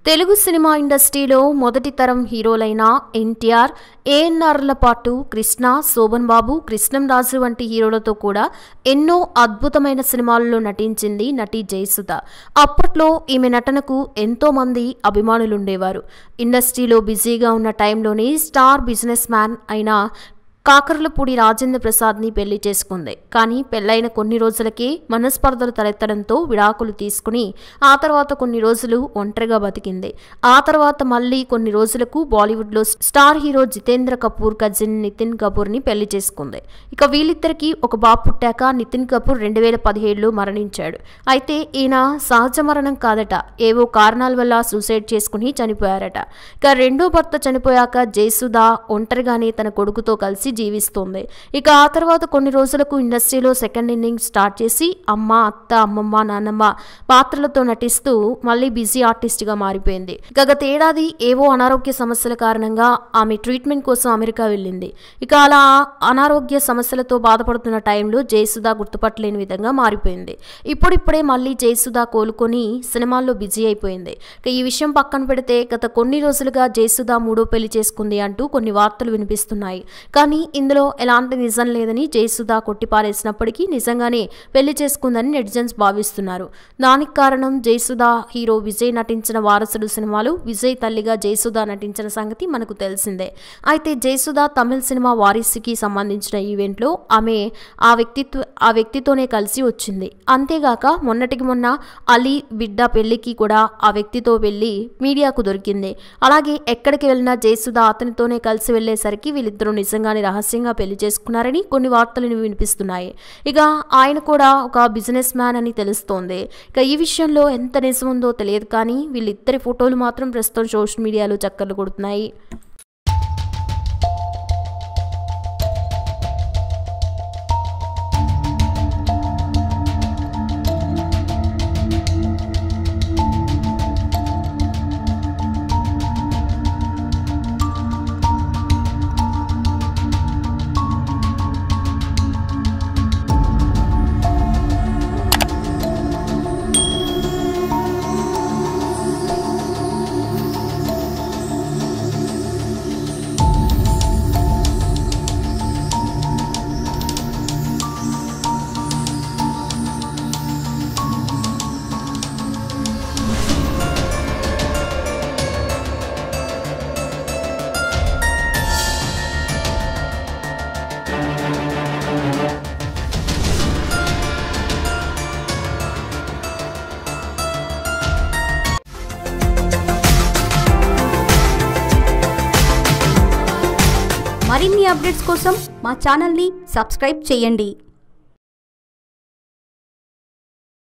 Telugu cinema ఇండస్ట్రీలో మొదటి తరం హీరోలైన ఎన్టీఆర్ ఏఎన్ఆర్ల పాటు కృష్ణ శోభన్ బాబు కృష్ణంరాజు వంటి హీరోలతో కూడా ఎన్నో అద్భుతమైన సినిమాలలో నటించింది నటి జయసుధ అప్పట్లో ఈమె నటనకు ఎంతో మంది అభిమానులుండేవారు ఇండస్ట్రీలో బిజీగా ఉన్న టైంలోనే స్టార్ బిజినెస్ మ్యాన్ అయిన కాకర్లపూడి రాజేంద్ర ప్రసాద్ని పెళ్లి చేసుకుంది కానీ పెళ్ళైన కొన్ని రోజులకే మనస్పర్ధలు తలెత్తడంతో విడాకులు తీసుకుని ఆ తర్వాత కొన్ని రోజులు ఒంటరిగా బతికింది ఆ తర్వాత మళ్ళీ కొన్ని రోజులకు బాలీవుడ్లో star hero Jitendra Kapoor cousin Nitin కపూర్ని పెళ్లి చేసుకుంది ఇక వీళ్ళిద్దరికీ ఒక బాబు పుట్టాక నితిన్ కపూర్ రెండు వేల పదిహేడులో మరణించాడు అయితే ఈయన సహజ మరణం కాదట ఏవో కారణాల వల్ల సూసైడ్ చేసుకుని చనిపోయారట ఇక రెండో భర్త చనిపోయాక జయసుధ ఒంటరిగానే తన కొడుకుతో కలిసి జీవిస్తోంది ఇక ఆ తర్వాత కొన్ని రోజులకు ఇండస్ట్రీలో సెకండ్ ఇన్నింగ్ స్టార్ట్ చేసి అమ్మ అత్త అమ్మమ్మ నాన్నమ్మ పాత్రలతో నటిస్తూ మళ్ళీ బిజీ ఆర్టిస్ట్గా మారిపోయింది ఇక గత ఏడాది ఏవో అనారోగ్య సమస్యల కారణంగా ఆమె ట్రీట్మెంట్ కోసం అమెరికా వెళ్ళింది ఇక అలా అనారోగ్య సమస్యలతో బాధపడుతున్న టైంలో జయసుధ గుర్తుపట్టలేని విధంగా మారిపోయింది ఇప్పుడిప్పుడే మళ్ళీ జయసుధ కోలుకొని సినిమాల్లో బిజీ అయిపోయింది ఇక ఈ విషయం పక్కన పెడితే గత కొన్ని రోజులుగా జయసుధ మూడో పెళ్లి చేసుకుంది అంటూ కొన్ని వార్తలు వినిపిస్తున్నాయి కానీ ఇందులో ఎలాంటి నిజం లేదని జయసుధ కొట్టిపారేసినప్పటికీ నిజంగానే పెళ్లి చేసుకుందని నెటిజన్స్ భావిస్తున్నారు దానికి కారణం జయసుధ హీరో విజయ్ నటించిన వారసుడు సినిమాలు విజయ్ తల్లిగా జయసుధ నటించిన సంగతి మనకు తెలిసిందే అయితే జయసుధ తమిళ సినిమా వారిసుకి సంబంధించిన ఈవెంట్లో ఆమె ఆ వ్యక్తిత్వ ఆ వ్యక్తితోనే కలిసి వచ్చింది అంతేగాక మొన్నటికి మొన్న అలీ బిడ్డ పెళ్లికి కూడా ఆ వ్యక్తితో వెళ్ళి మీడియాకు దొరికింది అలాగే ఎక్కడికి వెళ్ళినా జయసుధ అతనితోనే కలిసి వెళ్ళేసరికి వీళ్ళిద్దరూ నిజంగానే రహస్యంగా పెళ్లి చేసుకున్నారని కొన్ని వార్తలు వినిపిస్తున్నాయి ఇక ఆయన కూడా ఒక బిజినెస్ మ్యాన్ అని తెలుస్తోంది ఇక ఈ విషయంలో ఎంత నిజం ఉందో తెలియదు కానీ వీళ్ళిద్దరి ఫోటోలు మాత్రం ప్రస్తుతం సోషల్ మీడియాలో చక్కర్లు కొడుతున్నాయి మరిన్ని అప్డేట్స్ కోసం మా ఛానల్ని సబ్స్క్రైబ్ చేయండి